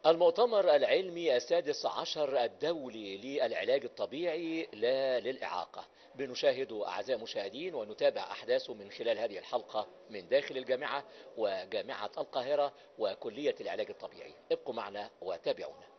المؤتمر العلمي السادس عشر الدولي للعلاج الطبيعي لا للإعاقة بنشاهد أعزائي المشاهدين ونتابع أحداثه من خلال هذه الحلقة من داخل الجامعة وجامعة القاهرة وكلية العلاج الطبيعي ابقوا معنا وتابعونا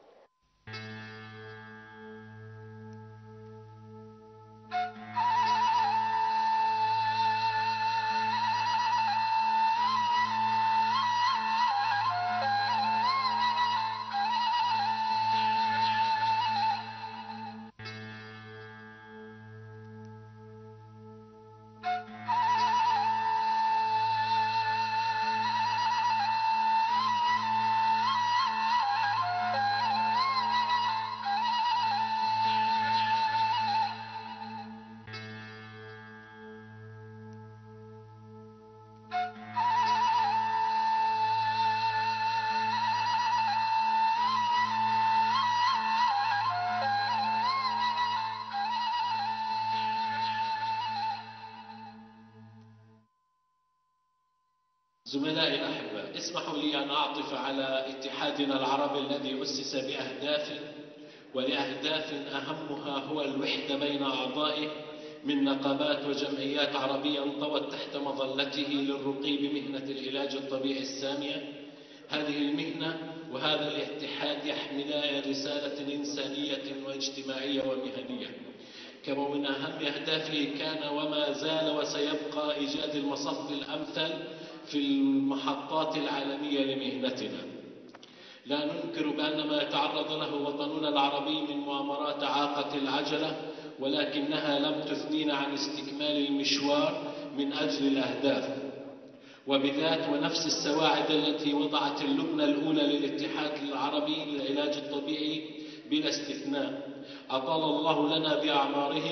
زملائي الأحبة اسمحوا لي أن أعطف على اتحادنا العربي الذي أسس بأهداف ولأهداف أهمها هو الوحدة بين أعضائه من نقابات وجمعيات عربية انطوت تحت مظلته للرقي بمهنة العلاج الطبيعي السامية هذه المهنة وهذا الاتحاد يحملان رسالة إنسانية واجتماعية ومهنية كما من أهم أهدافه كان وما زال وسيبقى إيجاد المصف الأمثل في المحطات العالمية لمهنتنا لا ننكر بأن ما يتعرض له وطننا العربي من مؤامرات عاقة العجلة ولكنها لم تثنينا عن استكمال المشوار من أجل الأهداف وبذات ونفس السواعد التي وضعت اللبنة الأولى للاتحاد العربي للعلاج الطبيعي بلا استثناء أطال الله لنا بأعمارهم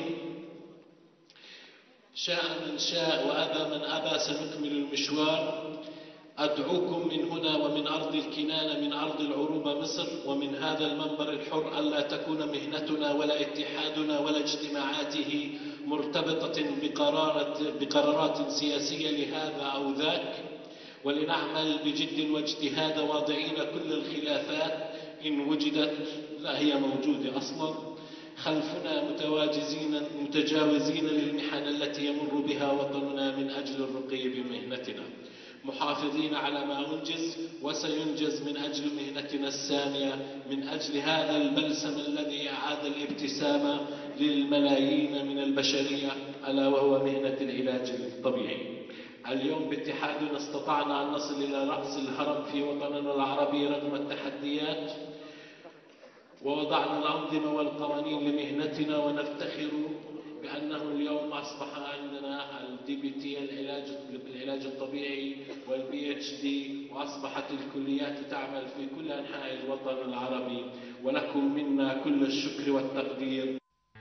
شاء من شاء وأبى من أبى سنكمل المشوار أدعوكم من هنا ومن أرض الكنانة من أرض العروبة مصر ومن هذا المنبر الحر ألا تكون مهنتنا ولا اتحادنا ولا اجتماعاته مرتبطة بقرارات, بقرارات سياسية لهذا أو ذاك ولنعمل بجد واجتهاد واضعين كل الخلافات إن وجدت لا هي موجودة أصلا خلفنا متواجزين متجاوزين للمحن التي يمر بها وطننا من أجل الرقي بمهنتنا محافظين على ما أنجز وسينجز من أجل مهنتنا السامية من أجل هذا البلسم الذي أعاد الابتسامة للملايين من البشرية ألا وهو مهنة العلاج الطبيعي اليوم باتحادنا استطعنا أن نصل إلى رأس الهرم في وطننا العربي رغم التحديات ووضعنا الأنظمة والقوانين لمهنتنا ونفتخر بأنه اليوم أصبح عندنا الدي بي تي العلاج العلاج الطبيعي والبي اتش دي وأصبحت الكليات تعمل في كل أنحاء الوطن العربي ولكم منا كل الشكر والتقدير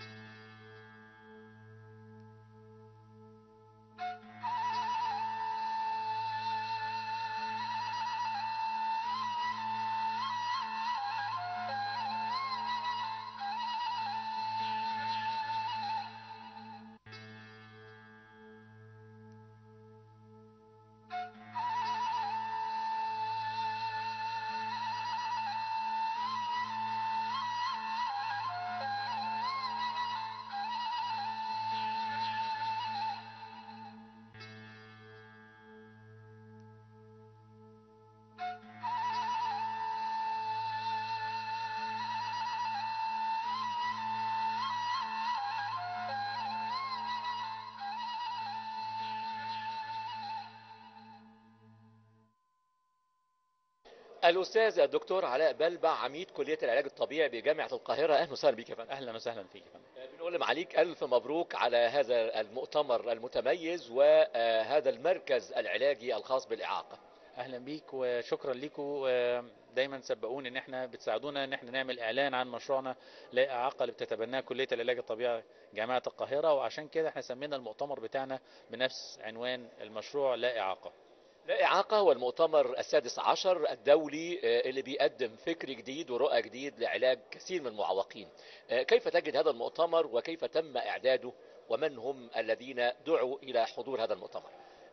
الأستاذ الدكتور علاء بلبع عميد كلية العلاج الطبيعي بجامعة القاهرة أهلا وسهلا بك يا فندم اهلا وسهلا فيك يا فندم بنقول لمعاليك ألف مبروك على هذا المؤتمر المتميز وهذا المركز العلاجي الخاص بالإعاقة اهلا بيك وشكرا لكم دايما سبقون ان احنا بتساعدونا ان احنا نعمل اعلان عن مشروعنا لا اعاقه اللي بتتبناه كليه العلاج الطبيعي جامعه القاهره وعشان كده احنا سمينا المؤتمر بتاعنا بنفس عنوان المشروع لا اعاقه لا إعاقة هو المؤتمر السادس عشر الدولي آه، اللي بيقدم فكر جديد ورؤى جديد لعلاج كثير من المعوقين آه، كيف تجد هذا المؤتمر وكيف تم إعداده ومن هم الذين دعوا إلى حضور هذا المؤتمر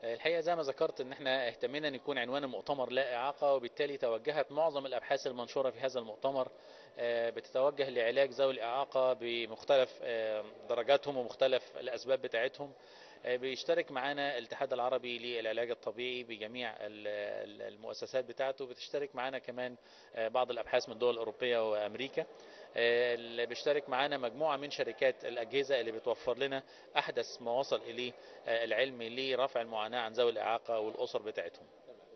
الحقيقه زي ما ذكرت ان احنا اهتمينا ان يكون عنوان المؤتمر لا اعاقه وبالتالي توجهت معظم الابحاث المنشوره في هذا المؤتمر آه، بتتوجه لعلاج ذوي الاعاقه بمختلف آه، درجاتهم ومختلف الاسباب بتاعتهم آه، بيشترك معانا الاتحاد العربي للعلاج الطبيعي بجميع ال- ال- المؤسسات بتاعته بتشترك معانا كمان آه، بعض الابحاث من الدول الاوروبيه وامريكا آه، اللي بيشترك معانا مجموعه من شركات الاجهزه اللي بتوفر لنا احدث ما وصل اليه آه، العلم لرفع المعاناه عن ذوي الاعاقه والاسر بتاعتهم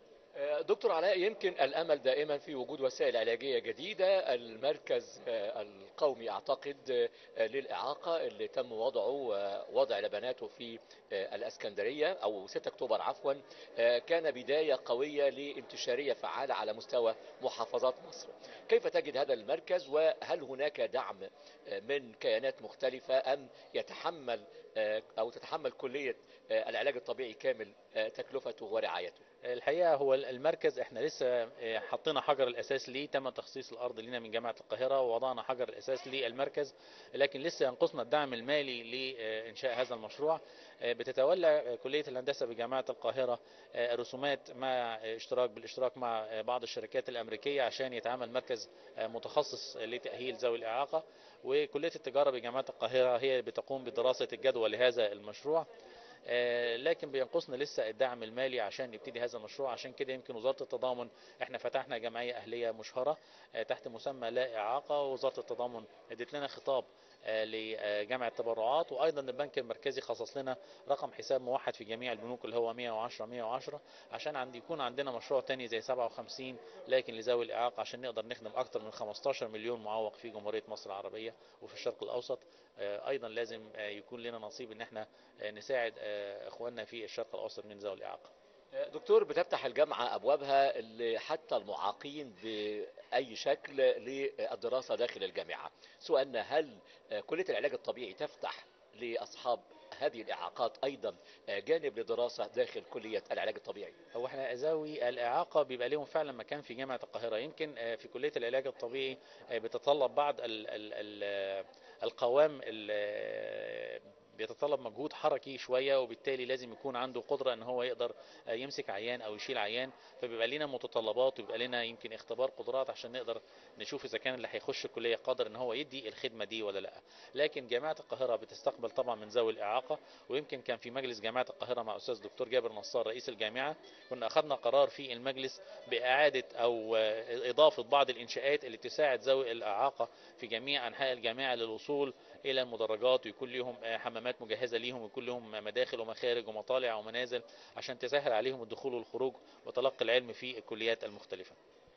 آه، دكتور علاء يمكن الامل دائما في وجود وسائل علاجيه جديده المركز آه، القومي اعتقد آه، للاعاقه اللي تم وضعه آه، وضع لبناته في آه، الاسكندريه او 6 اكتوبر عفوا آه، كان بدايه قويه لانتشاريه فعاله على مستوى محافظات مصر كيف تجد هذا المركز وهل هناك دعم آه، من كيانات مختلفه ام يتحمل آه، او تتحمل كليه آه، العلاج الطبيعي كامل آه، تكلفته ورعايته الحقيقه هو المركز احنا لسه آه، حطينا حجر الاساس ليه تم تخصيص الارض لنا من جامعه القاهره ووضعنا حجر الاساس للمركز لكن لسه ينقصنا الدعم المالي لانشاء هذا المشروع آه، بتتولى آه، كليه الهندسه بجامعه القاهره آه، رسومات مع آه، اشتراك بالاشتراك مع آه، بعض الشركات الامريكيه عشان يتعمل مركز آه، متخصص لتاهيل ذوي الاعاقه وكليه التجاره بجامعه القاهره هي اللي بتقوم بدراسه الجدوى لهذا المشروع آه، لكن بينقصنا لسه الدعم المالي عشان نبتدي هذا المشروع عشان كده يمكن وزارة التضامن احنا فتحنا جمعية أهلية مشهرة آه، تحت مسمى لا إعاقة ووزارة التضامن ادت لنا خطاب آه، لجمع التبرعات وايضا البنك المركزي خصص لنا رقم حساب موحد في جميع البنوك اللي هو 110 110 عشان عند يكون عندنا مشروع تاني زي 57 لكن لذوي الاعاقه عشان نقدر نخدم اكثر من 15 مليون معوق في جمهوريه مصر العربيه وفي الشرق الاوسط آه، ايضا لازم آه، يكون لنا نصيب ان احنا آه، نساعد آه، اخواننا في الشرق الاوسط من ذوي الاعاقه دكتور بتفتح الجامعة أبوابها اللي حتى المعاقين بأي شكل للدراسة داخل الجامعة سؤالنا هل كلية العلاج الطبيعي تفتح لأصحاب هذه الإعاقات أيضا جانب لدراسة داخل كلية العلاج الطبيعي هو احنا ذوي الاعاقه بيبقى لهم فعلا مكان في جامعه القاهره يمكن آه، في كليه العلاج الطبيعي آه، بتتطلب بعض ال ال ال القوام ال- بيتطلب مجهود حركي شويه وبالتالي لازم يكون عنده قدره ان هو يقدر آه، يمسك عيان او يشيل عيان فبيبقى لنا متطلبات وبيبقى لنا يمكن اختبار قدرات عشان نقدر نشوف اذا كان اللي هيخش الكليه قادر ان هو يدي الخدمه دي ولا لا لكن جامعه القاهره بتستقبل طبعا من ذوي الاعاقه ويمكن كان في مجلس جامعه القاهره مع استاذ دكتور جابر نصار رئيس الجامعه كنا اخذنا قرار في المجلس باعاده او آه، اضافه بعض الانشاءات اللي تساعد ذوي الاعاقه في جميع انحاء الجامعه للوصول الى المدرجات ويكون لهم آه، حمامات مجهزه ليهم ويكون لهم مداخل ومخارج ومطالع ومنازل عشان تسهل عليهم الدخول والخروج وتلقي العلم في الكليات المختلفه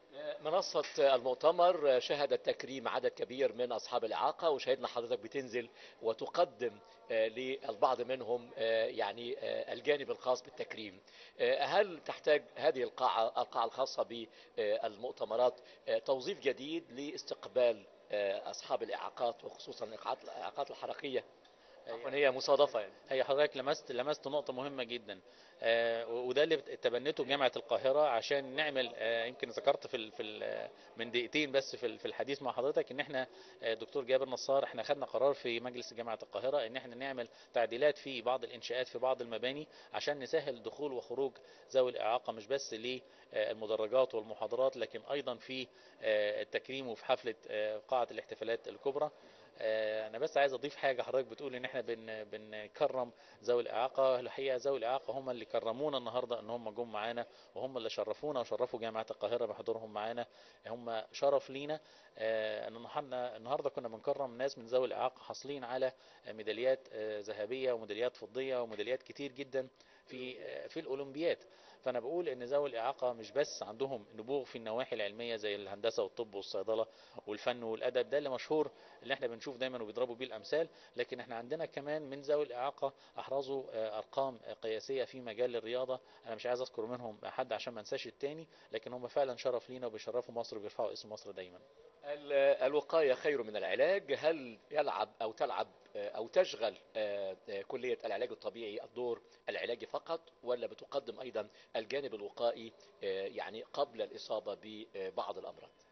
منصة المؤتمر شهدت تكريم عدد كبير من أصحاب الإعاقة وشهدنا حضرتك بتنزل وتقدم آه، للبعض منهم آه، يعني آه، الجانب الخاص بالتكريم آه، هل تحتاج هذه القاعة القاعة الخاصة بالمؤتمرات آه، توظيف جديد لاستقبال آه، أصحاب الإعاقات وخصوصا الإعاقات الإعاقات الحركية عفوا هي مصادفة يعني هي حضرتك لمست لمست نقطة مهمة جدا آه، وده اللي تبنته جامعة القاهرة عشان نعمل آه، يمكن ذكرت في ال- في ال- من دقيقتين بس في ال- في الحديث مع حضرتك ان احنا آه، دكتور جابر نصار احنا خدنا قرار في مجلس جامعة القاهرة ان احنا نعمل تعديلات في بعض الانشاءات في بعض المباني عشان نسهل دخول وخروج ذوي الاعاقة مش بس للمدرجات والمحاضرات لكن ايضا في آه، التكريم وفي حفلة آه، قاعة الاحتفالات الكبرى آه، انا بس عايز اضيف حاجه حضرتك بتقول ان احنا بن بنكرم ذوي الاعاقه الحقيقه ذوي الاعاقه هم اللي كرمونا النهارده ان هم جم معانا وهم اللي شرفونا وشرفوا جامعه القاهره بحضورهم معانا هم شرف لينا آه، ان النهارده النهارده كنا بنكرم ناس من ذوي الاعاقه حاصلين على ميداليات آه، ذهبيه وميداليات فضيه وميداليات كتير جدا في آه، في الاولمبياد فانا بقول ان ذوي الاعاقه مش بس عندهم نبوغ في النواحي العلميه زي الهندسه والطب والصيدله والفن والادب ده اللي مشهور اللي احنا بنشوف دايما وبيضربوا بيه الامثال لكن احنا عندنا كمان من ذوي الاعاقه احرزوا آه، ارقام قياسيه في مجال الرياضه انا مش عايز اذكر منهم حد عشان ما انساش التاني لكن هم فعلا شرف لينا وبيشرفوا مصر وبيرفعوا اسم مصر دايما ال- الوقاية خير من العلاج هل يلعب أو تلعب آه، أو تشغل آه، آه، كلية العلاج الطبيعي الدور العلاجي فقط ولا بتقدم أيضا الجانب الوقائي آه، يعني قبل الإصابة ببعض الأمراض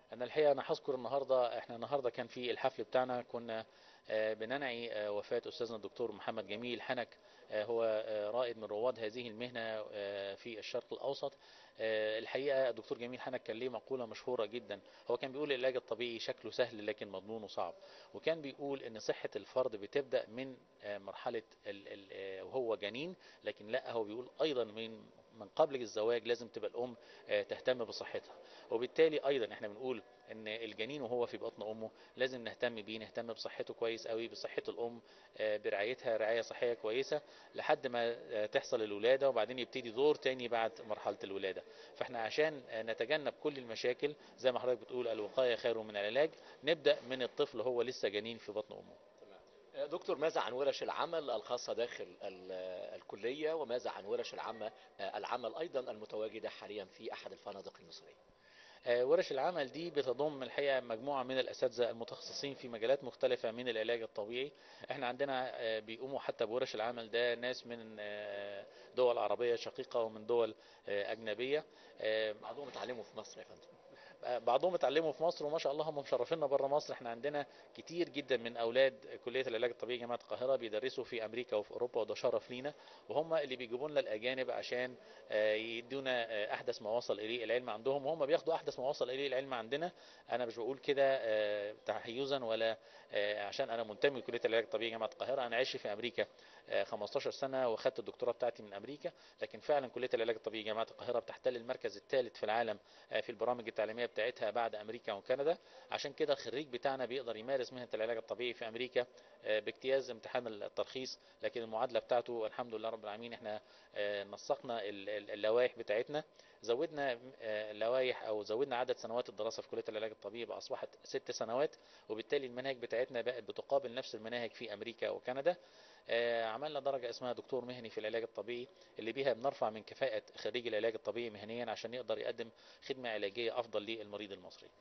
انا الحقيقه انا هذكر النهارده احنا النهارده كان في الحفل بتاعنا كنا آه، بننعي آه، وفاه استاذنا الدكتور محمد جميل حنك آه، هو آه، رائد من رواد هذه المهنه آه، في الشرق الاوسط آه، الحقيقه الدكتور جميل حنك كان ليه مقوله مشهوره جدا هو كان بيقول العلاج الطبيعي شكله سهل لكن مضمونه صعب وكان بيقول ان صحه الفرد بتبدا من آه، مرحله ال- ال- آه، وهو جنين لكن لا هو بيقول ايضا من من قبل الزواج لازم تبقى الام آه، تهتم بصحتها وبالتالي ايضا احنا بنقول ان الجنين وهو في بطن امه لازم نهتم بيه نهتم بصحته كويس قوي بصحه الام آه، برعايتها رعايه صحيه كويسه لحد ما آه، تحصل الولاده وبعدين يبتدي دور تاني بعد مرحله الولاده فاحنا عشان آه، نتجنب كل المشاكل زي ما حضرتك بتقول الوقايه خير من العلاج نبدا من الطفل هو لسه جنين في بطن امه دكتور ماذا عن ورش العمل الخاصة داخل ال- الكلية وماذا عن ورش العمل العمل أيضا المتواجدة حاليا في أحد الفنادق المصرية آه، ورش العمل دي بتضم الحقيقه مجموعه من الاساتذه المتخصصين في مجالات مختلفه من العلاج الطبيعي احنا عندنا آه، بيقوموا حتى بورش العمل ده ناس من آه، دول عربيه شقيقه ومن دول آه، اجنبيه آه، بعضهم اتعلموا في مصر يا فندم بعضهم اتعلموا في مصر وما شاء الله هم مشرفينا بره مصر احنا عندنا كتير جدا من اولاد كليه العلاج الطبيعي جامعه القاهره بيدرسوا في امريكا وفي اوروبا وده شرف لينا وهم اللي بيجيبوا لنا الاجانب عشان آه، يدونا آه، احدث ما وصل اليه العلم عندهم وهم بياخدوا احدث ما وصل اليه العلم عندنا انا مش بقول كده آه، تحيزا ولا آه، عشان انا منتمي لكليه العلاج الطبيعي جامعه القاهره انا عايش في امريكا آه، 15 سنه واخدت الدكتوراه بتاعتي من امريكا لكن فعلا كليه العلاج الطبيعي جامعه القاهره بتحتل المركز الثالث في العالم آه، في البرامج التعليميه بتاعتها بعد امريكا وكندا عشان كده الخريج بتاعنا بيقدر يمارس مهنه العلاج الطبيعي في امريكا آه، باجتياز امتحان الترخيص لكن المعادله بتاعته الحمد لله رب العالمين احنا آه، نسقنا ال- ال- اللوائح بتاعتنا زودنا آه، اللوائح او زودنا عدد سنوات الدراسه في كليه العلاج الطبيعي بقى اصبحت ست سنوات وبالتالي المناهج بتاعتنا بقت بتقابل نفس المناهج في امريكا وكندا آه، عملنا درجه اسمها دكتور مهني في العلاج الطبيعي اللي بيها بنرفع من كفاءه خريج العلاج الطبيعي مهنيا عشان يقدر يقدم خدمه علاجيه افضل للمريض المصري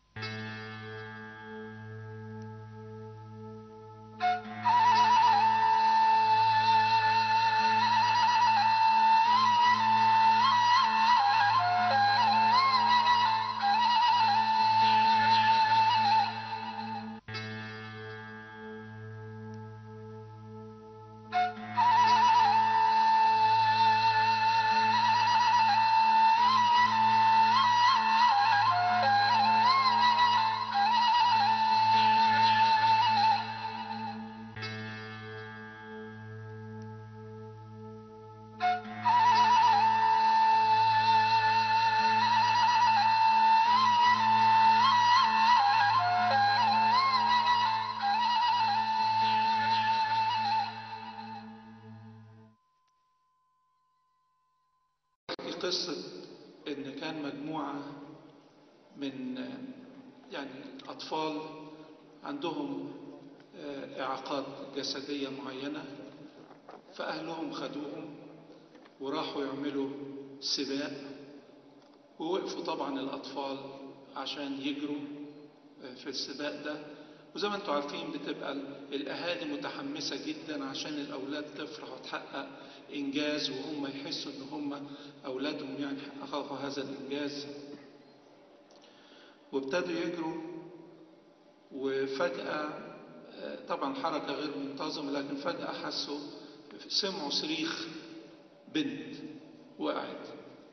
في قصة إن كان مجموعة من يعني أطفال عندهم آه، إعاقات جسدية معينة فأهلهم خدوهم وراحوا يعملوا سباق ووقفوا طبعا الأطفال عشان يجروا آه، في السباق ده وزي ما انتم عارفين بتبقى ال- الأهالي متحمسة جدا عشان الأولاد تفرح وتحقق إنجاز وهم يحسوا إن هم أولادهم يعني حققوا هذا الإنجاز وابتدوا يجروا وفجأة آه، طبعا حركة غير منتظمة لكن فجأة حسوا سمعوا صريخ بنت وقعت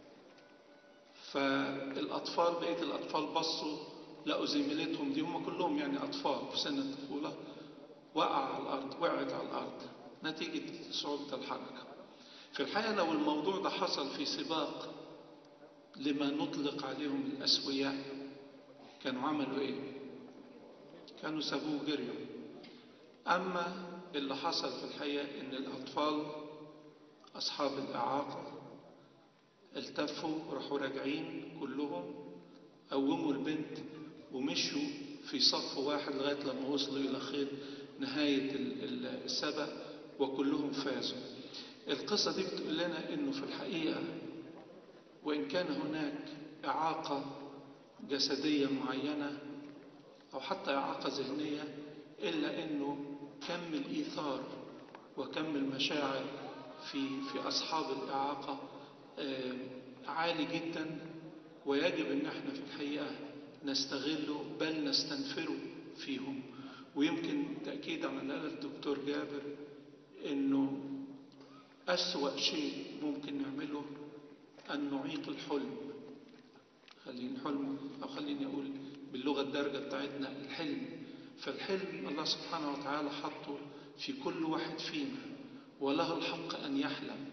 فالأطفال بقية الأطفال بصوا لقوا زميلتهم دي هم كلهم يعني أطفال في سن الطفولة وقع على الأرض وقعت على الأرض نتيجة صعوبة الحركة في الحقيقة لو الموضوع ده حصل في سباق لما نطلق عليهم الأسوياء كانوا عملوا إيه؟ كانوا سابوه جريوا أما اللي حصل في الحقيقة إن الأطفال أصحاب الإعاقة التفوا وراحوا راجعين كلهم قوموا البنت ومشوا في صف واحد لغاية لما وصلوا إلى خير نهاية ال- ال- السبق وكلهم فازوا القصة دي بتقول لنا إنه في الحقيقة وإن كان هناك إعاقة جسدية معينة أو حتى إعاقة ذهنية إلا إنه كم الإيثار وكم المشاعر في في أصحاب الإعاقة آه، عالي جدا ويجب إن احنا في الحقيقة نستغله بل نستنفره فيهم ويمكن تأكيد على اللي قال الدكتور جابر إنه أسوأ شيء ممكن نعمله أن نعيق الحلم خليني حلم أو خليني أقول باللغة الدارجة بتاعتنا الحلم فالحلم الله سبحانه وتعالى حطه في كل واحد فينا وله الحق أن يحلم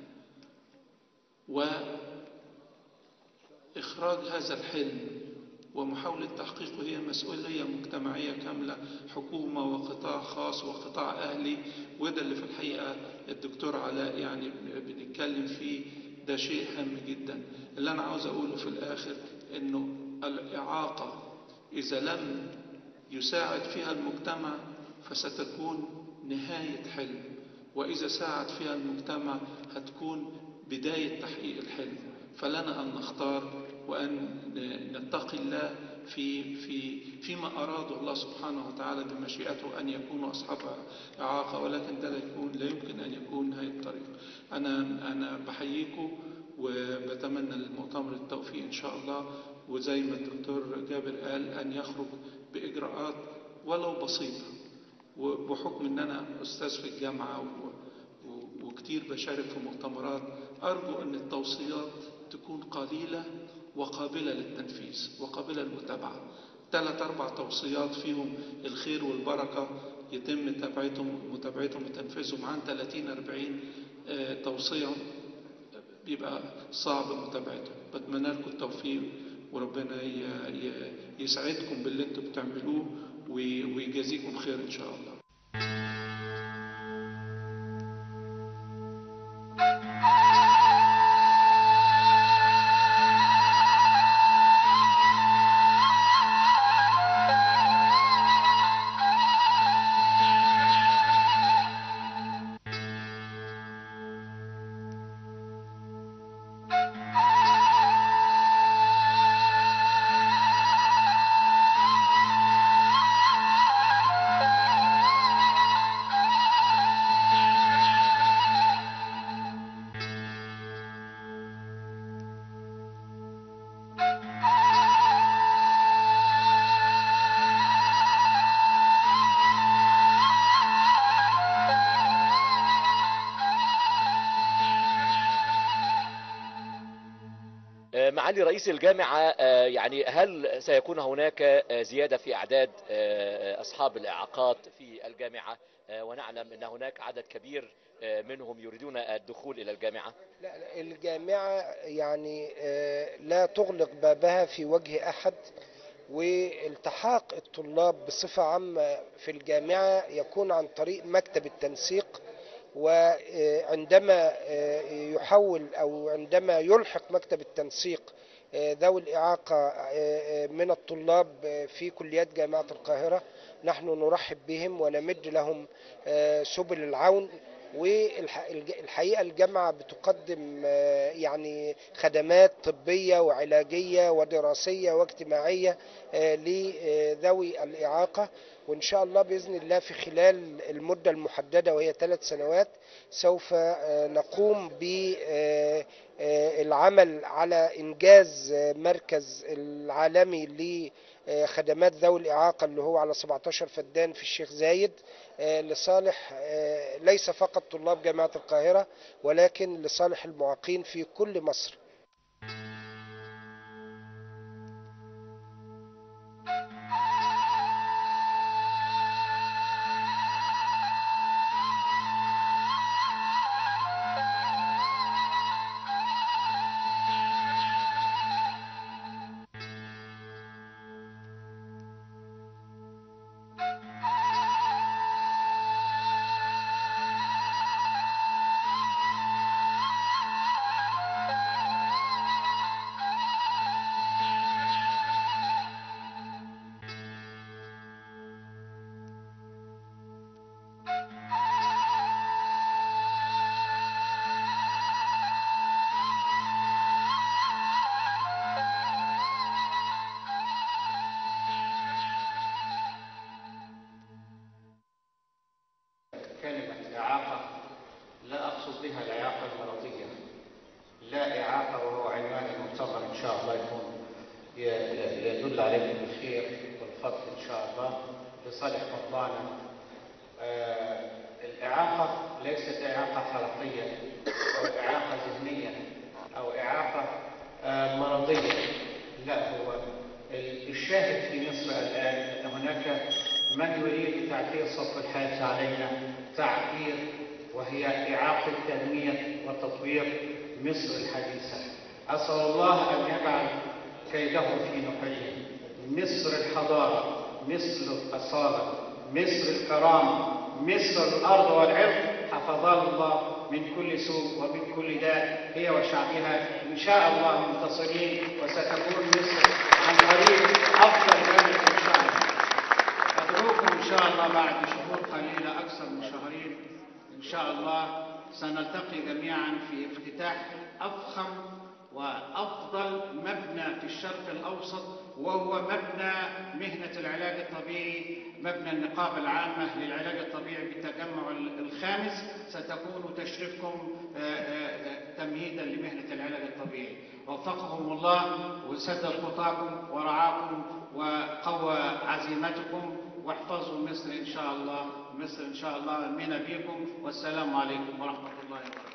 وإخراج هذا الحلم ومحاولة تحقيقه هي مسؤولية مجتمعية كاملة حكومة وقطاع خاص وقطاع أهلي وده اللي في الحقيقة الدكتور علاء يعني بنتكلم فيه ده شيء هام جدا اللي أنا عاوز أقوله في الآخر إنه الإعاقة إذا لم يساعد فيها المجتمع فستكون نهاية حلم وإذا ساعد فيها المجتمع هتكون بداية تحقيق الحلم فلنا أن نختار وأن نتقي الله في في فيما أراده الله سبحانه وتعالى بمشيئته أن يكونوا أصحاب إعاقة ولكن ده لا يكون لا يمكن أن يكون هذه الطريق أنا أنا بحييكم وبتمنى للمؤتمر التوفيق إن شاء الله وزي ما الدكتور جابر قال أن يخرج بإجراءات ولو بسيطة وبحكم أن أنا أستاذ في الجامعة وكتير بشارك في مؤتمرات أرجو أن التوصيات تكون قليلة وقابلة للتنفيذ وقابلة للمتابعة ثلاث أربع توصيات فيهم الخير والبركة يتم متابعتهم متابعتهم وتنفيذهم عن 30 40 توصية بيبقى صعب متابعتهم بتمنى لكم التوفيق وربنا يسعدكم باللي انتم بتعملوه ويجازيكم خير ان شاء الله معالي رئيس الجامعة يعني هل سيكون هناك زيادة في أعداد أصحاب الإعاقات في الجامعة ونعلم أن هناك عدد كبير منهم يريدون الدخول إلى الجامعة لا الجامعة يعني لا تغلق بابها في وجه أحد والتحاق الطلاب بصفة عامة في الجامعة يكون عن طريق مكتب التنسيق وعندما يحول أو عندما يلحق مكتب التنسيق ذوي الإعاقة من الطلاب في كليات جامعة القاهرة نحن نرحب بهم ونمد لهم سبل العون والحقيقة الجامعة بتقدم يعني خدمات طبية وعلاجية ودراسية واجتماعية لذوي الإعاقة وإن شاء الله بإذن الله في خلال المدة المحددة وهي ثلاث سنوات سوف نقوم بالعمل على إنجاز مركز العالمي لخدمات ذوي الإعاقة اللي هو على 17 فدان في الشيخ زايد لصالح ليس فقط طلاب جامعة القاهرة ولكن لصالح المعاقين في كل مصر كلمة إعاقة لا أقصد بها الإعاقة المرضية لا إعاقة وهو عنوان المؤتمر إن شاء الله يكون يدل عليكم بالخير بالخير والفضل إن شاء الله لصالح موضوعنا آه، الإعاقة ليست إعاقة خلقية أو إعاقة ذهنية أو إعاقة آه، مرضية لا هو ال- الشاهد في مصر الآن أن هناك من يريد تعكير صف الحياة علينا تعكير وهي إعاقة تنمية وتطوير مصر الحديثة أسأل الله أن يجعل كيده في نحره مصر الحضارة مصر الأصالة مصر الكرامة مصر الأرض والعرض حفظها الله من كل سوء ومن كل داء هي وشعبها إن شاء الله منتصرين وستكون مصر عن قريب أفضل بلد إن شاء الله أدعوكم إن شاء الله بعد شهور قليلة أكثر من شهرين إن شاء الله سنلتقي جميعا في افتتاح أفخم وأفضل مبنى في الشرق الأوسط وهو مبنى مهنة العلاج الطبيعي مبنى النقابة العامة للعلاج الطبيعي بالتجمع الخامس ستكون تشريفكم آه، آه، آه، تمهيدا لمهنة العلاج الطبيعي وفقهم الله وسدد خطاكم ورعاكم وقوى عزيمتكم واحفظوا مصر إن شاء الله مصر إن شاء الله منا بكم والسلام عليكم ورحمة الله وبركاته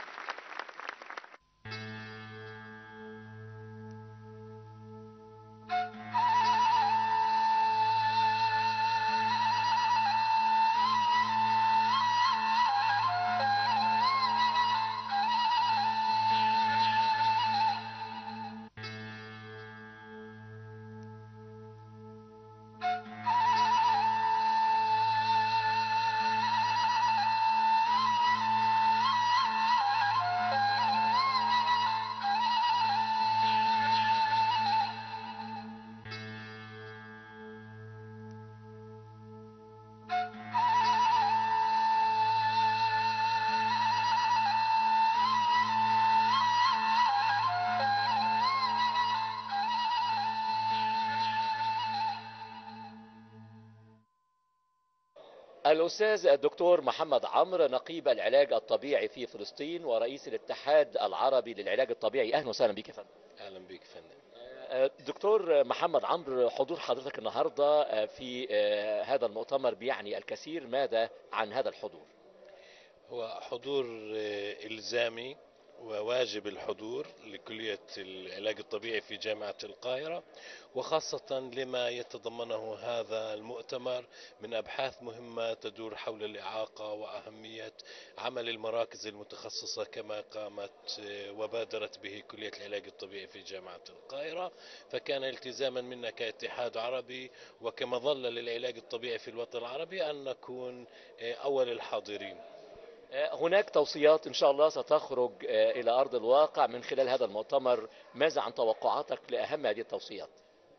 الأستاذ الدكتور محمد عمرو نقيب العلاج الطبيعي في فلسطين ورئيس الاتحاد العربي للعلاج الطبيعي أهلا وسهلا بك يا فندم اهلا بك فندم آه، دكتور محمد عمرو حضور حضرتك النهاردة آه، في آه، هذا المؤتمر بيعني الكثير ماذا عن هذا الحضور هو حضور آه، الزامي وواجب الحضور لكلية العلاج الطبيعي في جامعة القاهرة وخاصة لما يتضمنه هذا المؤتمر من أبحاث مهمة تدور حول الإعاقة وأهمية عمل المراكز المتخصصة كما قامت آه، وبادرت به كلية العلاج الطبيعي في جامعة القاهرة فكان التزاما منا كاتحاد عربي وكمظلة للعلاج الطبيعي في الوطن العربي أن نكون آه، أول الحاضرين آه، هناك توصيات إن شاء الله ستخرج آه، إلى أرض الواقع من خلال هذا المؤتمر ماذا عن توقعاتك لأهم هذه التوصيات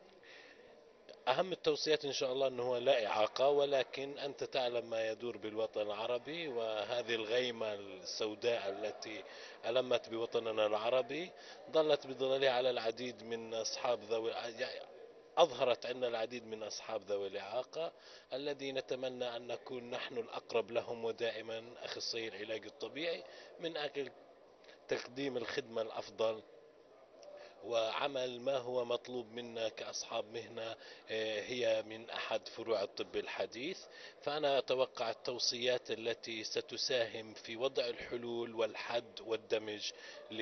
أهم التوصيات إن شاء الله أنه هو لا إعاقة ولكن أنت تعلم ما يدور بالوطن العربي وهذه الغيمة السوداء التي ألمت بوطننا العربي ظلت بظلالها على العديد من أصحاب ذوي يعني أظهرت عندنا العديد من أصحاب ذوي الإعاقة الذي نتمنى أن نكون نحن الأقرب لهم ودائما أخصائي العلاج الطبيعي من أجل تقديم الخدمة الأفضل وعمل ما هو مطلوب منا كأصحاب مهنة آه، هي من أحد فروع الطب الحديث فأنا أتوقع التوصيات التي ستساهم في وضع الحلول والحد والدمج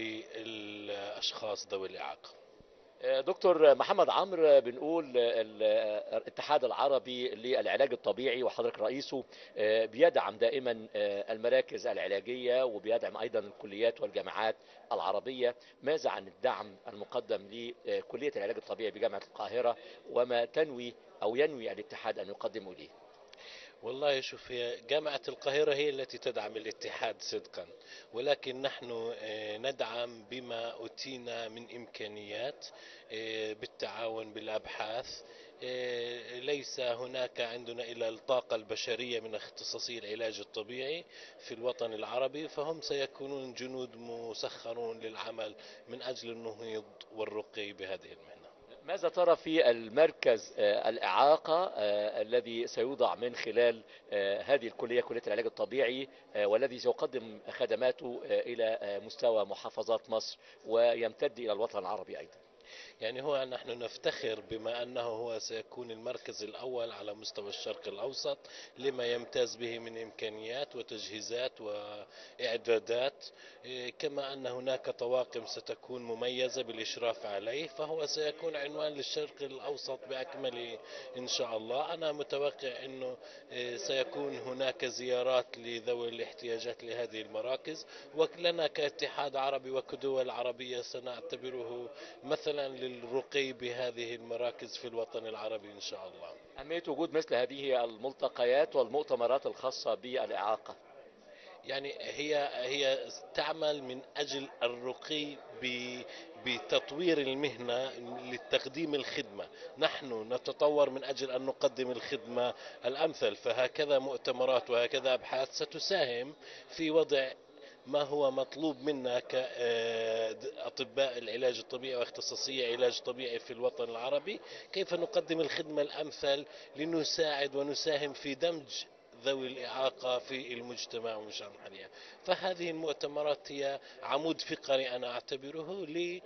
للأشخاص ذوي الإعاقة آه، دكتور محمد عمرو بنقول آه، ال- آه، الاتحاد العربي للعلاج الطبيعي وحضرتك رئيسه آه، بيدعم دائما آه، المراكز العلاجية وبيدعم أيضا الكليات والجامعات العربية ماذا عن الدعم المقدم لكلية العلاج الطبيعي بجامعة القاهرة وما تنوي أو ينوي الاتحاد أن يقدمه إليه والله شوف هي جامعة القاهرة هي التي تدعم الاتحاد صدقا ولكن نحن آه، ندعم بما أوتينا من إمكانيات آه، بالتعاون بالأبحاث آه، ليس هناك عندنا إلا الطاقة البشرية من اختصاصي العلاج الطبيعي في الوطن العربي فهم سيكونون جنود مسخرون للعمل من أجل النهوض والرقي بهذه المهنة ماذا ترى في المركز آه، الإعاقة آه، الذي سيوضع من خلال آه، هذه الكلية كلية العلاج الطبيعي آه، والذي سيقدم خدماته آه، إلى آه، مستوى محافظات مصر ويمتد إلى الوطن العربي أيضا يعني هو نحن نفتخر بما أنه هو سيكون المركز الأول على مستوى الشرق الأوسط لما يمتاز به من إمكانيات وتجهيزات وإعدادات إيه، كما أن هناك طواقم ستكون مميزة بالإشراف عليه فهو سيكون عنوان للشرق الأوسط بأكمله إن شاء الله أنا متوقع أنه إيه، سيكون هناك زيارات لذوي الاحتياجات لهذه المراكز ولنا كاتحاد عربي وكدول عربية سنعتبره مثلا للرقي بهذه المراكز في الوطن العربي إن شاء الله أهمية وجود مثل هذه الملتقيات والمؤتمرات الخاصة بالإعاقة يعني هي هي تعمل من اجل الرقي ب- بتطوير المهنه لتقديم الخدمه، نحن نتطور من اجل ان نقدم الخدمه الامثل، فهكذا مؤتمرات وهكذا ابحاث ستساهم في وضع ما هو مطلوب منا كأطباء العلاج الطبيعي واختصاصية علاج طبيعي في الوطن العربي كيف نقدم الخدمة الأمثل لنساعد ونساهم في دمج ذوي الإعاقة في المجتمع ومشان الحياة فهذه المؤتمرات هي عمود فقري أنا أعتبره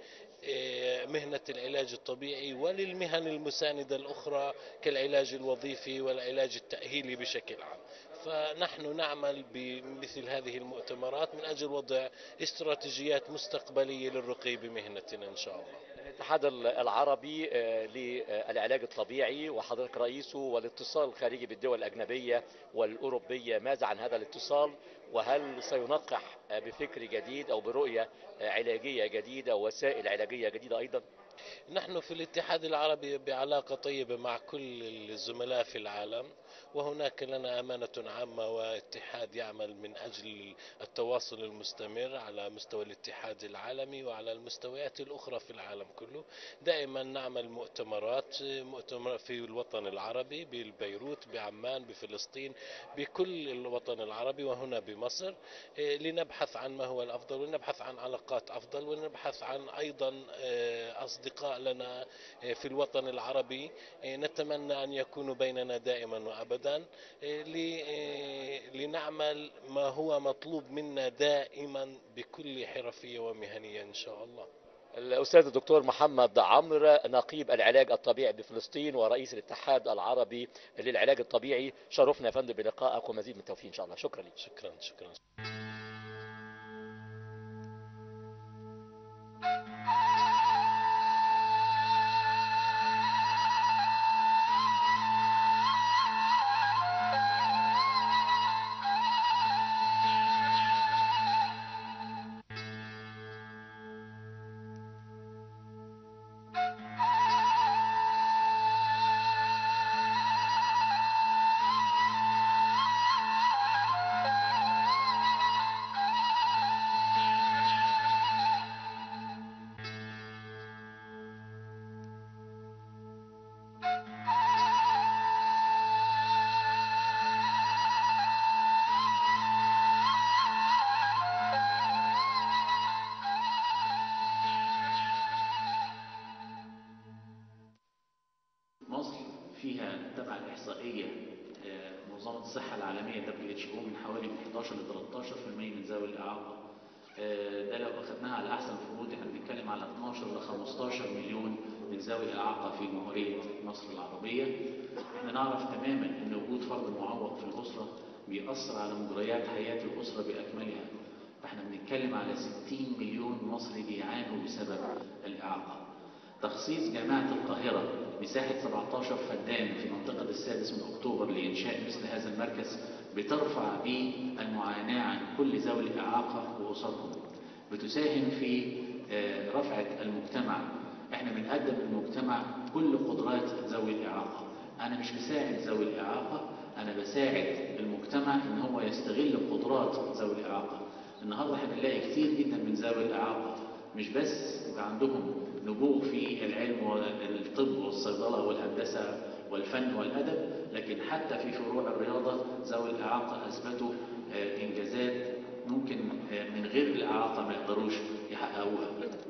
لمهنة العلاج الطبيعي وللمهن المساندة الأخرى كالعلاج الوظيفي والعلاج التأهيلي بشكل عام فنحن نعمل بمثل هذه المؤتمرات من أجل وضع استراتيجيات مستقبلية للرقي بمهنتنا إن شاء الله الاتحاد العربي آه، للعلاج الطبيعي وحضرتك رئيسه والاتصال الخارجي بالدول الأجنبية والأوروبية ماذا عن هذا الاتصال وهل سينقح آه، بفكر جديد أو برؤية آه، علاجية جديدة وسائل علاجية جديدة أيضا نحن في الاتحاد العربي بعلاقة طيبة مع كل الزملاء في العالم وهناك لنا أمانة عامة واتحاد يعمل من أجل التواصل المستمر على مستوى الاتحاد العالمي وعلى المستويات الأخرى في العالم كله دائما نعمل مؤتمرات مؤتمر في الوطن العربي بالبيروت بعمان بفلسطين بكل الوطن العربي وهنا بمصر إيه، لنبحث عن ما هو الأفضل ونبحث عن علاقات أفضل ونبحث عن أيضا آه، أصدقاء لنا آه، في الوطن العربي آه، نتمنى أن يكونوا بيننا دائما وأبدا آه، ل- آه، لنعمل ما هو مطلوب منا دائما بكل حرفية ومهنية إن شاء الله الأستاذ الدكتور محمد عمرو نقيب العلاج الطبيعي بفلسطين ورئيس الاتحاد العربي للعلاج الطبيعي شرفنا يا فندم بلقائك ومزيد من التوفيق إن شاء الله شكرا لك شكرا شكرا مصر فيها تبع الإحصائية آه، منظمة الصحة العالمية WHO من حوالي من 11 ل 13% من ذوي الإعاقة آه، ده لو أخذناها على أحسن فروض احنا بنتكلم على 12 ل 15 مليون من ذوي الإعاقة في جمهورية مصر العربية احنا نعرف تماما أن وجود فرد معوق في الأسرة بيأثر على مجريات حياة الأسرة بأكملها فاحنا بنتكلم على 60 مليون مصري بيعانوا بسبب الإعاقة تخصيص جامعة القاهرة مساحة 17 فدان في منطقة السادس من أكتوبر لإنشاء مثل هذا المركز بترفع به المعاناة عن كل ذوي الإعاقة وأسرهم بتساهم في آه، رفعة المجتمع احنا بنقدم للمجتمع كل قدرات ذوي الإعاقة أنا مش بساعد ذوي الإعاقة أنا بساعد المجتمع إن هو يستغل قدرات ذوي الإعاقة النهارده احنا بنلاقي كتير جدا من ذوي الإعاقة مش بس يبقى عندهم نبوغ في العلم والطب والصيدلة والهندسة والفن والأدب لكن حتى في فروع الرياضة ذوي الإعاقة أثبتوا آه، إنجازات ممكن آه، من غير الإعاقة ما يقدروش يحققوها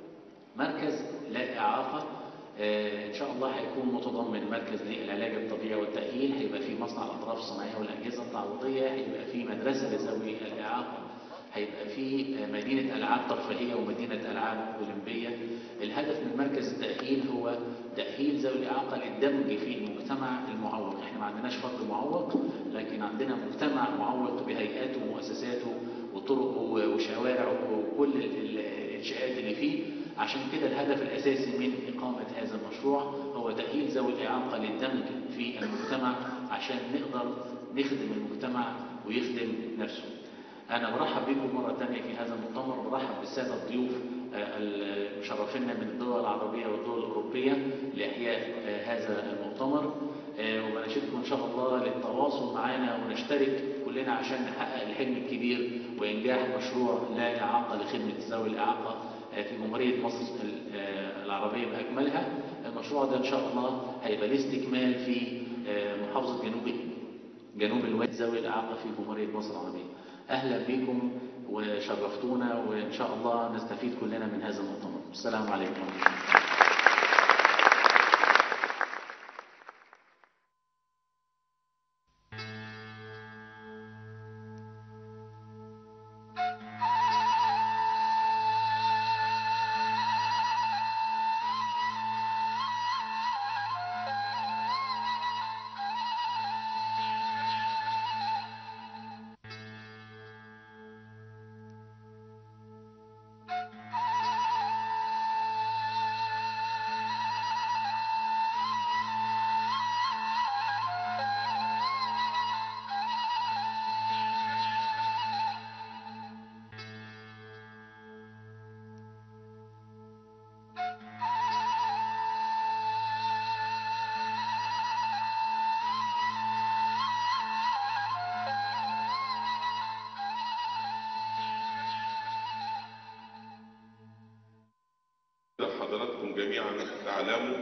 مركز لا إعاقة آه، إن شاء الله هيكون متضمن مركز للعلاج الطبيعي والتأهيل هيبقى في مصنع الأطراف الصناعية والأجهزة التعويضية هيبقى في مدرسة لذوي الإعاقة هيبقى في مدينة ألعاب ترفيهية ومدينة ألعاب أولمبية الهدف من مركز التأهيل هو تأهيل ذوي الإعاقة للدمج في المجتمع المعوق احنا ما عندناش فرد معوق لكن عندنا مجتمع معوق بهيئاته ومؤسساته وطرقه وشوارعه وكل ال- ال- الإنشاءات اللي فيه عشان كده الهدف الأساسي من إقامة هذا المشروع هو تأهيل ذوي الإعاقة للدمج في المجتمع عشان نقدر نخدم المجتمع ويخدم نفسه أنا برحب بكم مرة تانية في هذا المؤتمر وبرحب بالسادة الضيوف آه، المشرفين من الدول العربية والدول الأوروبية لإحياء آه، هذا المؤتمر آه، وبناشدكم إن شاء الله للتواصل معنا ونشترك كلنا عشان نحقق الحلم الكبير وإنجاح مشروع لا إعاقة لخدمة ذوي الإعاقة آه، في جمهورية مصر ال- آه، العربية بأكملها المشروع ده إن شاء الله هيبقى ليه استكمال في آه، محافظة جنوب جنوب الوادي ذوي الإعاقة في جمهورية مصر العربية أهلا بكم وشرفتونا وإن شاء الله نستفيد كلنا من هذا المؤتمر السلام عليكم ورحمة الله حضراتكم جميعا تعلموا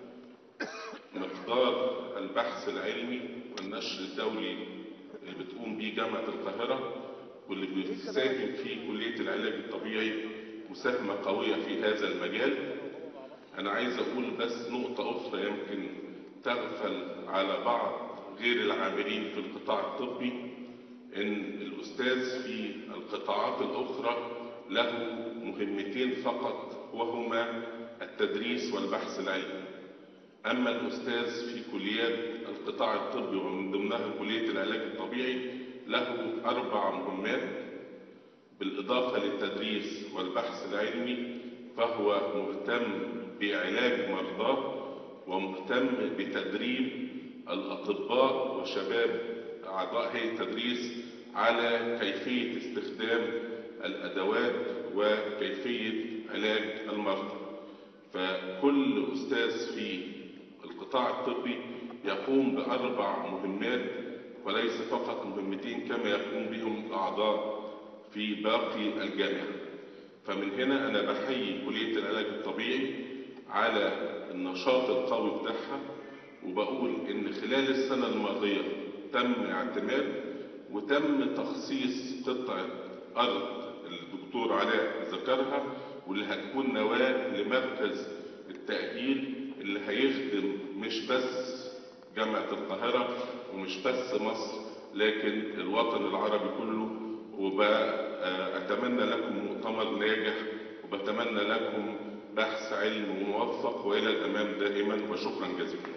مقدار البحث العلمي والنشر الدولي اللي بتقوم به جامعة القاهرة واللي بتساهم فيه كلية العلاج الطبيعي مساهمة قوية في هذا المجال أنا عايز أقول بس نقطة أخرى يمكن تغفل على بعض غير العاملين في القطاع الطبي إن الأستاذ في القطاعات الأخرى له مهمتين فقط وهما التدريس والبحث العلمي أما الأستاذ في كليات القطاع الطبي ومن ضمنها كلية العلاج الطبيعي له أربع مهمات بالإضافة للتدريس والبحث العلمي فهو مهتم بعلاج مرضاه ومهتم بتدريب الأطباء وشباب أعضاء هيئة التدريس على كيفية استخدام الأدوات وكيفية علاج المرضى فكل أستاذ في القطاع الطبي يقوم بأربع مهمات وليس فقط مهمتين كما يقوم بهم الأعضاء في باقي الجامعة فمن هنا أنا بحيي كلية العلاج الطبيعي على النشاط القوي بتاعها وبقول إن خلال السنة الماضية تم اعتماد وتم تخصيص قطعة أرض الدكتور علاء ذكرها واللي هتكون نواة لمركز التأهيل اللي هيخدم مش بس جامعة القاهرة ومش بس مصر لكن الوطن العربي كله وأتمنى لكم مؤتمر ناجح وبتمنى لكم بحث علم موفق وإلى الأمام دائما وشكرا جزيلا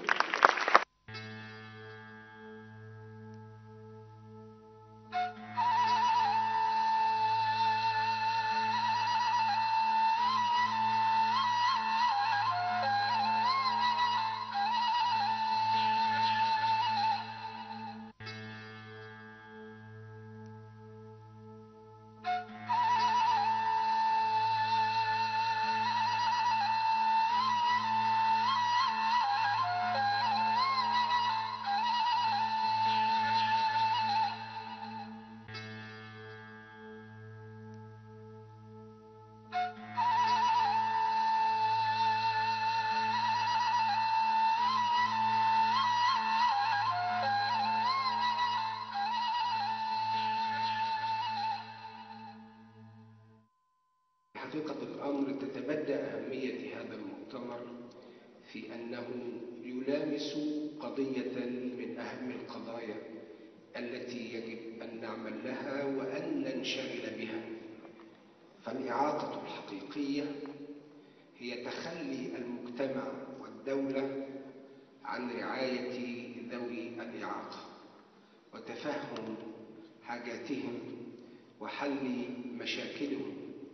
حقيقة الأمر تتبدى أهمية هذا المؤتمر في أنه يلامس قضية من أهم القضايا التي يجب أن نعمل لها وأن ننشغل بها فالإعاقة الحقيقية هي تخلي المجتمع والدولة عن رعاية ذوي الإعاقة وتفهم حاجاتهم وحل مشاكلهم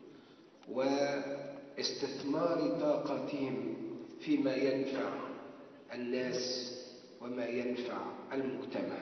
واستثمار طاقاتهم فيما ينفع الناس وما ينفع المجتمع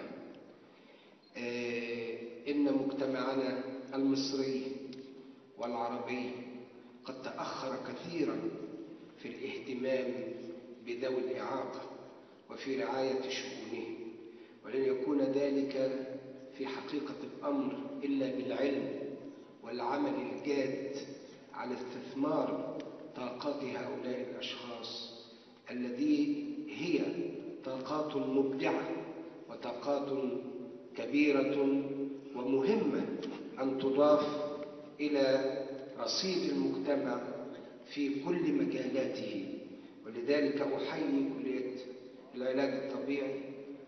آه، إن مجتمعنا المصري والعربي قد تأخر كثيرا في الاهتمام بذوي الإعاقة وفي رعاية شؤونهم ولن يكون ذلك في حقيقة الأمر إلا بالعلم والعمل الجاد على استثمار طاقات هؤلاء الأشخاص الذي هي طاقات مبدعة وطاقات كبيرة ومهمة أن تضاف إلى رصيد المجتمع في كل مجالاته ولذلك أحيي كلية العلاج الطبيعي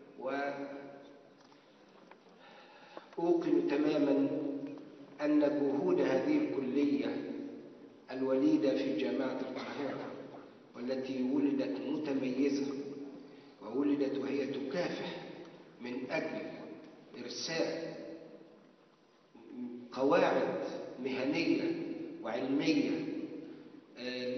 وأوقن تماما أن جهود هذه الكلية الوليدة في جامعة القاهرة والتي ولدت متميزة وولدت وهي تكافح من أجل إرساء قواعد مهنية وعلمية آه،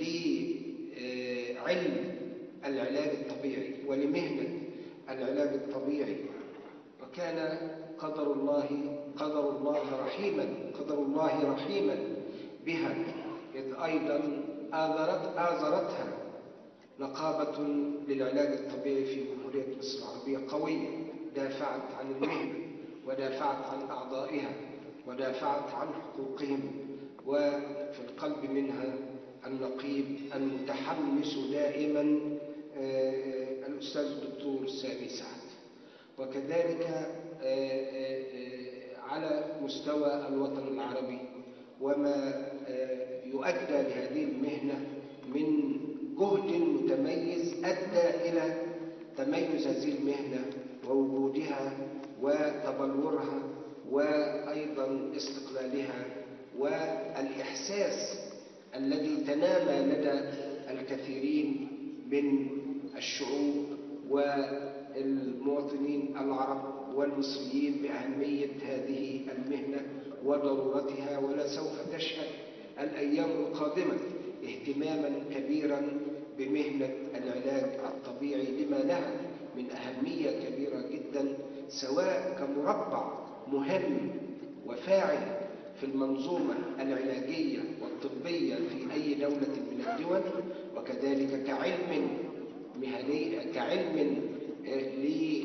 لعلم العلاج الطبيعي ولمهنة العلاج الطبيعي وكان قدر الله قدر الله رحيما قدر الله رحيما بها إذ أيضا آذرت آذرتها نقابة للعلاج الطبيعي في جمهورية مصر العربية قوية دافعت عن المهنة ودافعت عن أعضائها ودافعت عن حقوقهم وفي القلب منها النقيب المتحمس دائما آه، الأستاذ الدكتور سامي سعد وكذلك آه، آه، آه، على مستوى الوطن العربي وما آه، يؤدى لهذه المهنة من جهد متميز أدى إلى تميز هذه المهنة ووجودها وتبلورها وأيضا استقلالها والإحساس الذي تنامى لدى الكثيرين من الشعوب والمواطنين العرب والمصريين بأهمية هذه المهنة وضرورتها ولا سوف تشهد الأيام القادمة اهتماما كبيرا بمهنة العلاج الطبيعي لما لها من أهمية كبيرة جدا سواء كمربع مهم وفاعل في المنظومة العلاجية والطبية في أي دولة من الدول وكذلك كعلم مهني كعلم آه،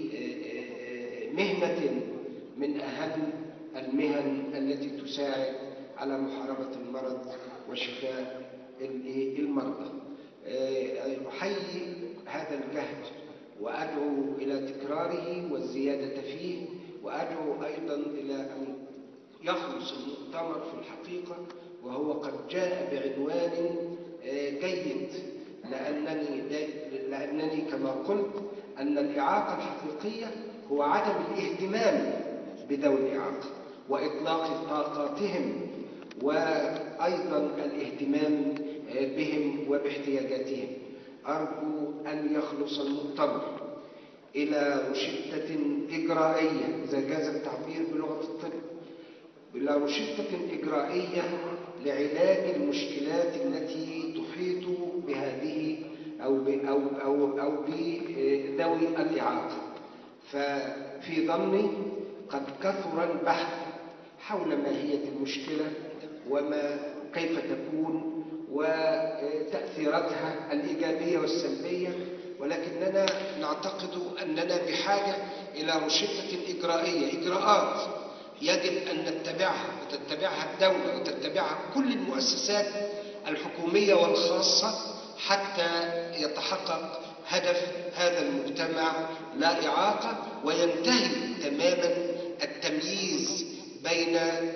لمهنة من أهم المهن التي تساعد على محاربة المرض وشفاء ال- المرضى آه، أحيي هذا الجهد وأدعو إلى تكراره والزيادة فيه وأدعو أيضا إلى أن يخلص المؤتمر في الحقيقة وهو قد جاء بعنوان آه، جيد لأنني, لأنني كما قلت أن الإعاقة الحقيقية هو عدم الاهتمام بذوي الإعاقة وإطلاق طاقاتهم وأيضا الاهتمام آه، بهم وباحتياجاتهم أرجو أن يخلص المؤتمر إلى روشتة إجرائية إذا جاز التعبير بلغة الطب إلى روشتة إجرائية لعلاج المشكلات التي تحيط بهذه أو ب أو أو أو بذوي الإعاقة ففي ظني قد كثر البحث حول ماهية المشكلة وما كيف تكون وتأثيراتها الإيجابية والسلبية ولكننا نعتقد أننا بحاجة إلى روشتة إجرائية إجراءات يجب أن نتبعها وتتبعها الدولة وتتبعها كل المؤسسات الحكومية والخاصة حتى يتحقق هدف هذا المجتمع لا إعاقة وينتهي تماما التمييز بين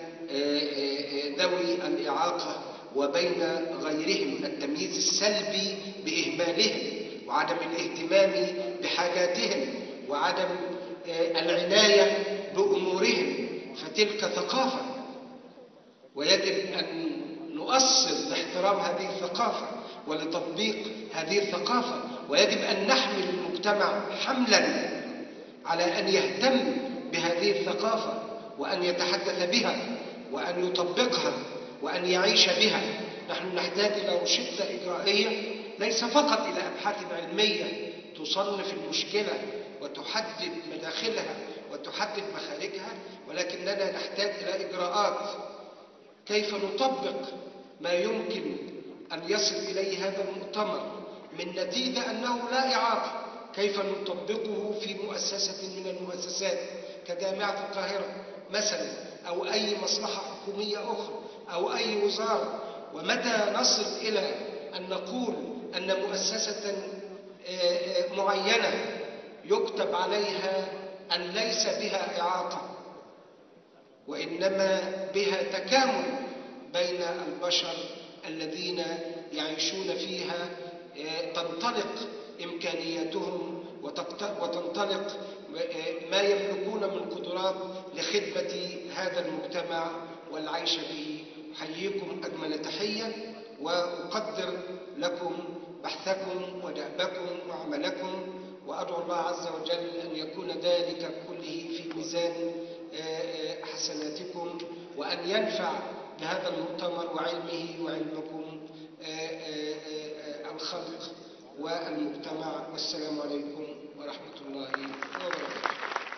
ذوي الإعاقة وبين غيرهم التمييز السلبي بإهمالهم وعدم الاهتمام بحاجاتهم وعدم آه، العناية بأمورهم فتلك ثقافة ويجب أن نؤصل لاحترام هذه الثقافة ولتطبيق هذه الثقافة ويجب أن نحمل المجتمع حملا على أن يهتم بهذه الثقافة وأن يتحدث بها وأن يطبقها وأن يعيش بها نحن نحتاج إلى روشتة إجرائية ليس فقط إلى أبحاث علمية تصنف المشكلة وتحدد مداخلها وتحدد مخارجها ولكننا نحتاج إلى إجراءات كيف نطبق ما يمكن أن يصل إليه هذا المؤتمر من نتيجة أنه لا إعاقة كيف نطبقه في مؤسسة من المؤسسات كجامعة القاهرة مثلا أو أي مصلحة حكومية أخرى أو أي وزارة ومتى نصل إلى أن نقول أن مؤسسة آه، آه، معينة يكتب عليها أن ليس بها إعاقة وإنما بها تكامل بين البشر الذين يعيشون فيها آه، تنطلق إمكانياتهم وتقت- وتنطلق آه، ما يملكون من قدرات لخدمة هذا المجتمع والعيش به أحييكم أجمل تحية وأقدر لكم بحثكم ودأبكم وعملكم وأدعو الله عز وجل أن يكون ذلك كله في ميزان آه، آه، حسناتكم وأن ينفع بهذا المؤتمر وعلمه وعلمكم آه، آه، آه، الخلق والمجتمع والسلام عليكم ورحمة الله وبركاته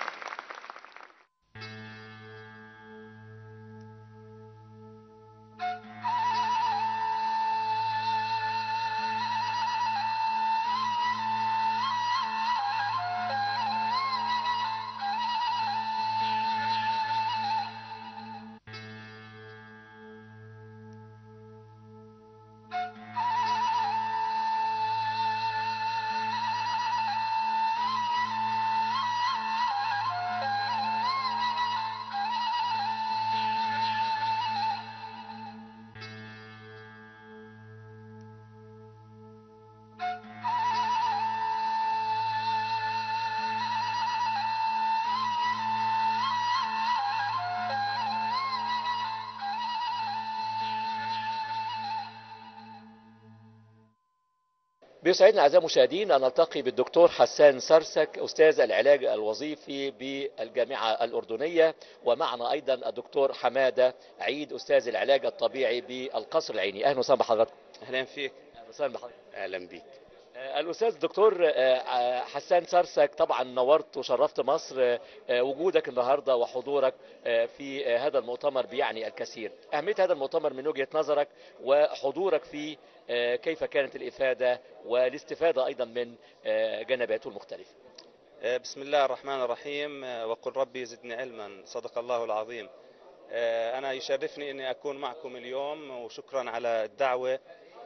بيسعدنا أعزائي المشاهدين أن نلتقي بالدكتور حسان سرسك أستاذ العلاج الوظيفي بالجامعة الأردنية ومعنا أيضا الدكتور حمادة عيد أستاذ العلاج الطبيعي بالقصر العيني أهلا وسهلا بحضرتك اهلا فيك أهلا وسهلا بحضرتك اهلا بيك آه، الأستاذ الدكتور آه، حسان سرسك طبعا نورت وشرفت مصر آه، وجودك النهاردة وحضورك آه، في آه، هذا المؤتمر بيعني الكثير أهمية هذا المؤتمر من وجهة نظرك وحضورك فيه آه، كيف كانت الإفادة والاستفادة أيضا من آه، جنباته المختلفة آه، بسم الله الرحمن الرحيم آه، وقل ربي زدني علما صدق الله العظيم آه، أنا يشرفني أني أكون معكم اليوم وشكرا على الدعوة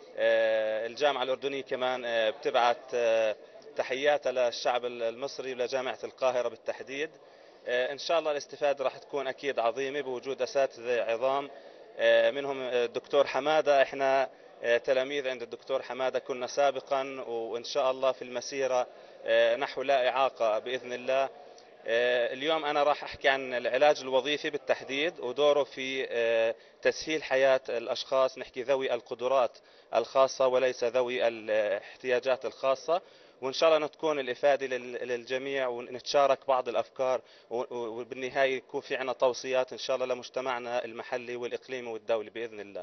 آه، الجامعة الأردنية كمان آه، بتبعت آه، تحياتها للشعب المصري ولجامعة القاهرة بالتحديد آه، إن شاء الله الاستفادة راح تكون أكيد عظيمة بوجود أساتذة عظام آه، منهم آه، الدكتور حمادة إحنا آه، تلاميذ عند الدكتور حمادة كنا سابقا وإن شاء الله في المسيرة آه، نحو لا إعاقة بإذن الله آه، اليوم أنا راح أحكي عن العلاج الوظيفي بالتحديد ودوره في آه، تسهيل حياة الأشخاص نحكي ذوي القدرات الخاصة وليس ذوي الاحتياجات الخاصة وإن شاء الله تكون الإفادة لل- للجميع ونتشارك بعض الأفكار و- و- وبالنهاية يكون في عنا توصيات إن شاء الله لمجتمعنا المحلي والإقليمي والدولي بإذن الله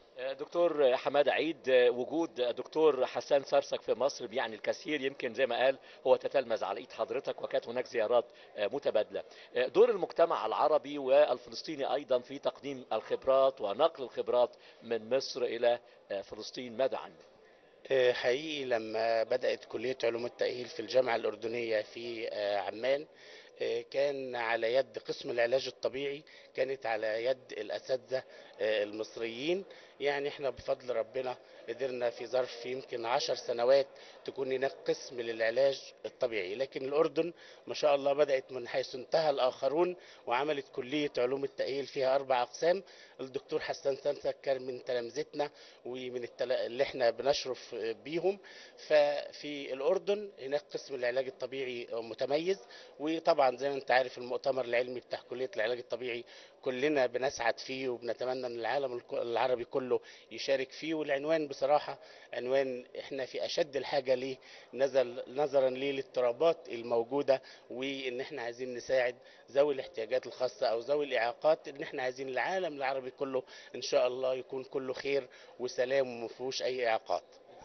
دكتور حماد عيد وجود دكتور حسان سرسك في مصر بيعني الكثير يمكن زي ما قال هو تتلمذ على ايد حضرتك وكانت هناك زيارات متبادله. دور المجتمع العربي والفلسطيني ايضا في تقديم الخبرات ونقل الخبرات من مصر الى فلسطين ماذا عنه؟ آه، حقيقي لما بدأت كلية علوم التأهيل في الجامعة الأردنية في آه، عمان آه، كان على يد قسم العلاج الطبيعي كانت على يد الأساتذة آه، المصريين يعني احنا بفضل ربنا قدرنا في ظرف يمكن عشر سنوات تكون هناك قسم للعلاج الطبيعي لكن الأردن ما شاء الله بدأت من حيث انتهى الآخرون وعملت كلية علوم التأهيل فيها أربع أقسام الدكتور حسان سمسك كان من تلامذتنا ومن التل... اللي احنا بنشرف بيهم ففي الأردن هناك قسم العلاج الطبيعي متميز وطبعا زي ما انت عارف المؤتمر العلمي بتاع كلية العلاج الطبيعي كلنا بنسعد فيه وبنتمنى ان العالم الك- العربي كله يشارك فيه والعنوان بصراحة عنوان احنا في اشد الحاجة ليه نزل نظرا ليه للاضطرابات الموجودة وان احنا عايزين نساعد ذوي الاحتياجات الخاصة او ذوي الاعاقات ان احنا عايزين العالم العربي كله ان شاء الله يكون كله خير وسلام وما فيهوش اي اعاقات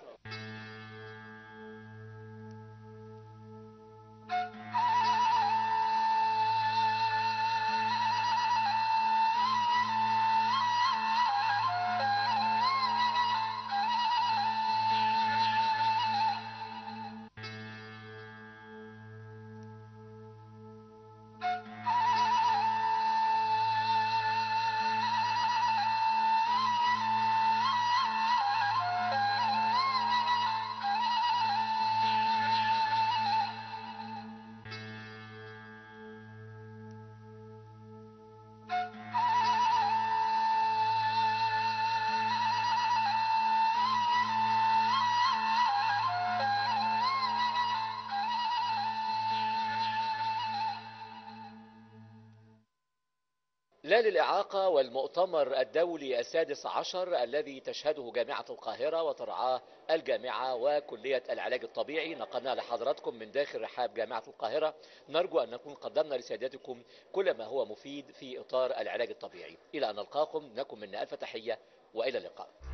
لا للإعاقة والمؤتمر الدولي السادس عشر الذي تشهده جامعة القاهرة وترعاه الجامعة وكلية العلاج الطبيعي نقلنا لحضراتكم من داخل رحاب جامعة القاهرة نرجو أن نكون قدمنا لسيادتكم كل ما هو مفيد في إطار العلاج الطبيعي إلى أن نلقاكم لكم منا ألف تحية وإلى اللقاء